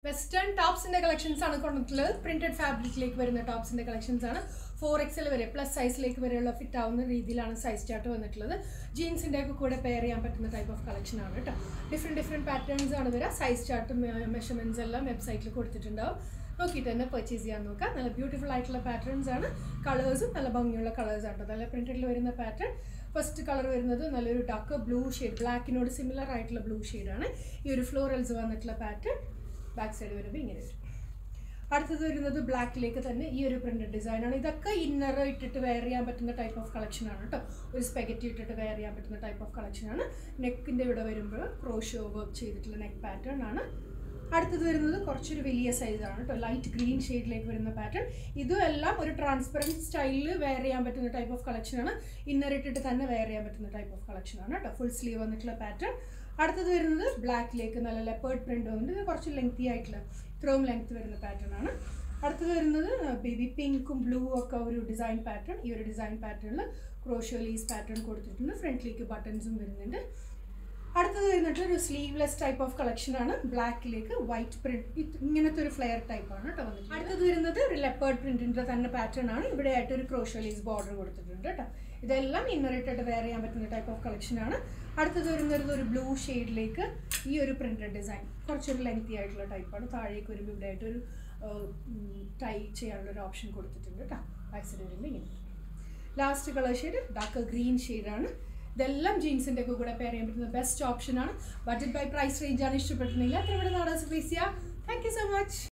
western ടോപ്സിന്റെ collections ആണ് കൊണ്ടിട്ടുള്ളത് printed ഫാബ്രിക്കിലേക്ക് വരുന്ന ടോപ്സിന്റെ കളക്ഷൻസ് ആണ് ഫോർ എക്സൽ വരെ പ്ലസ് സൈസിലേക്ക് വരെയുള്ള ഫിറ്റ് ആവുന്ന രീതിയിലാണ് സൈസ് ചാർട്ട് വന്നിട്ടുള്ളത് ജീൻസിന്റെ ഒക്കെ കൂടെ പെയർ ചെയ്യാൻ പറ്റുന്ന ടൈപ്പ് ഓഫ് കളക്ഷൻ ആണ് കേട്ടോ ഡിഫറെന്റ് ഡിഫറെന്റ് പാറ്റേൺസ് ആണ് വരിക സൈസ് ചാർട്ടും മെഷർമെന്റ്സ് എല്ലാം വെബ്സൈറ്റിൽ കൊടുത്തിട്ടുണ്ടാവും നോക്കിയിട്ട് തന്നെ പർച്ചേസ് ചെയ്യാൻ നോക്കാം നല്ല ബ്യൂട്ടിഫുൾ ആയിട്ടുള്ള പാറ്റേൺസ് ആണ് കളേഴ്സും നല്ല ഭംഗിയുള്ള കളേഴ്സ് ആണ് നല്ല പ്രിന്റഡിൽ വരുന്ന പാറ്റേൺ ഫസ്റ്റ് കളർ വരുന്നത് നല്ലൊരു ഡാർക്ക് ബ്ലൂ ഷെയ്ഡ് ബ്ലാക്കിനോട് സിമിലർ ആയിട്ടുള്ള ബ്ലൂ ഷെയ്ഡാണ് ഈ ഒരു ഫ്ലോറൽസ് വന്നിട്ടുള്ള പാറ്റേൺ ബാക്ക് സൈഡ് വരുമ്പോൾ ഇങ്ങനെ വരും അടുത്തത് വരുന്നത് ബ്ലാക്കിലേക്ക് തന്നെ ഈ ഒരു പ്രിന്റഡ് ഡിസൈൻ ആണ് ഇതൊക്കെ ഇന്നർ ഇട്ടിട്ട് വെയർ ചെയ്യാൻ പറ്റുന്ന ടൈപ്പ് ഓഫ് കളക്ഷൻ ആണ് കേട്ടോ ഒരു സ്പെഗറ്റി ഇട്ടിട്ട് വെയർ ചെയ്യാൻ പറ്റുന്ന ടൈപ്പ് ഓഫ് കളക്ഷൻ ആണ് നെക്കിൻ്റെ ഇവിടെ വരുമ്പോൾ ക്രോഷോ വർക്ക് ചെയ്തിട്ടുള്ള നെക്ക് പാറ്റേൺ ആണ് അടുത്തത് വരുന്നത് കുറച്ചൊരു വലിയ സൈസാണ് കേട്ടോ ലൈറ്റ് ഗ്രീൻ ഷെയ്ഡിലേക്ക് വരുന്ന പാറ്റേൺ ഇതും എല്ലാം ഒരു ട്രാൻസ്പെറൻറ്റ് സ്റ്റൈലിൽ വെയർ ചെയ്യാൻ പറ്റുന്ന ടൈപ്പ് ഓഫ് കളക്ഷനാണ് ഇന്നർ ഇട്ടിട്ട് തന്നെ വെയർ ചെയ്യാൻ പറ്റുന്ന ടൈപ്പ് ഓഫ് കളക്ഷനാണ് കേട്ടോ ഫുൾ സ്ലീവ് വന്നിട്ടുള്ള പാറ്റേൺ അടുത്തത് വരുന്നത് ബ്ലാക്കിലേക്ക് നല്ല ലെപ്പേർഡ് പ്രിന്റ് വന്നിട്ട് ഇത് കുറച്ച് ലെങ്തി ആയിട്ടുള്ള ഇത്രയും ലെങ്ത് വരുന്ന പാറ്റേൺ ആണ് അടുത്തത് വരുന്നത് ബേബി പിങ്കും ബ്ലൂ ഒക്കെ ഒരു ഡിസൈൻ പാറ്റേൺ ഈ ഒരു ഡിസൈൻ പാറ്റേണിൽ ക്രോഷ്യോ ലീസ് പാറ്റേൺ കൊടുത്തിട്ടുണ്ട് ഫ്രണ്ടിലേക്ക് ബട്ടൺസും വരുന്നുണ്ട് അടുത്തത് വരുന്നിട്ട് ഒരു സ്ലീവ്ലെസ് ടൈപ്പ് ഓഫ് കളക്ഷൻ ആണ് ബ്ലാക്കിലേക്ക് വൈറ്റ് പ്രിന്റ് ഇങ്ങനത്തെ ഒരു ഫ്ലെയർ ടൈപ്പ് ആണ് കേട്ടോ വന്നിട്ട് അടുത്തത് വരുന്നത് ഒരു ലെപ്പേർഡ് പ്രിന്റിന്റെ തന്നെ പാറ്റേൺ ആണ് ഇവിടെ ആയിട്ട് ഒരു ക്രോഷ്യലീസ് ബോർഡർ കൊടുത്തിട്ടുണ്ട് കേട്ടോ ഇതെല്ലാം ഇന്നറിട്ടായിട്ട് വെയർ ചെയ്യാൻ പറ്റുന്ന ടൈപ്പ് ഓഫ് കളക്ഷൻ ആണ് അടുത്തത് വരുന്നത് ഒരു ബ്ലൂ ഷെയ്ഡിലേക്ക് ഈ ഒരു പ്രിന്റഡ് ഡിസൈൻ കുറച്ചൊരു ലെങ്തി ആയിട്ടുള്ള ടൈപ്പാണ് താഴേക്ക് വരുമ്പോൾ ഇവിടെ ആയിട്ട് ഒരു ടൈ ചെയ്യാനുള്ള ഒരു ഓപ്ഷൻ കൊടുത്തിട്ടുണ്ട് കേട്ടോ ബാക്ക് സൈഡ് വരുമ്പോൾ ഇങ്ങനെ last colour shade dark green ഷെയ്ഡാണ് ഇതെല്ലാം ജീൻസിൻ്റെ ഒക്കെ കൂടെ പെയർ ചെയ്യാൻ പറ്റുന്ന ബെസ്റ്റ് ഓപ്ഷൻ ആണ് ബഡ്ജറ്റ് ബൈ പ്രൈസ് റേഞ്ച് ആണ് ഇഷ്ടപ്പെട്ടിട്ടുണ്ടെങ്കിൽ അത്ര ഇവിടെ നാടാസ് ഫേസ് ചെയ്യുക താങ്ക് യു സോ മച്ച്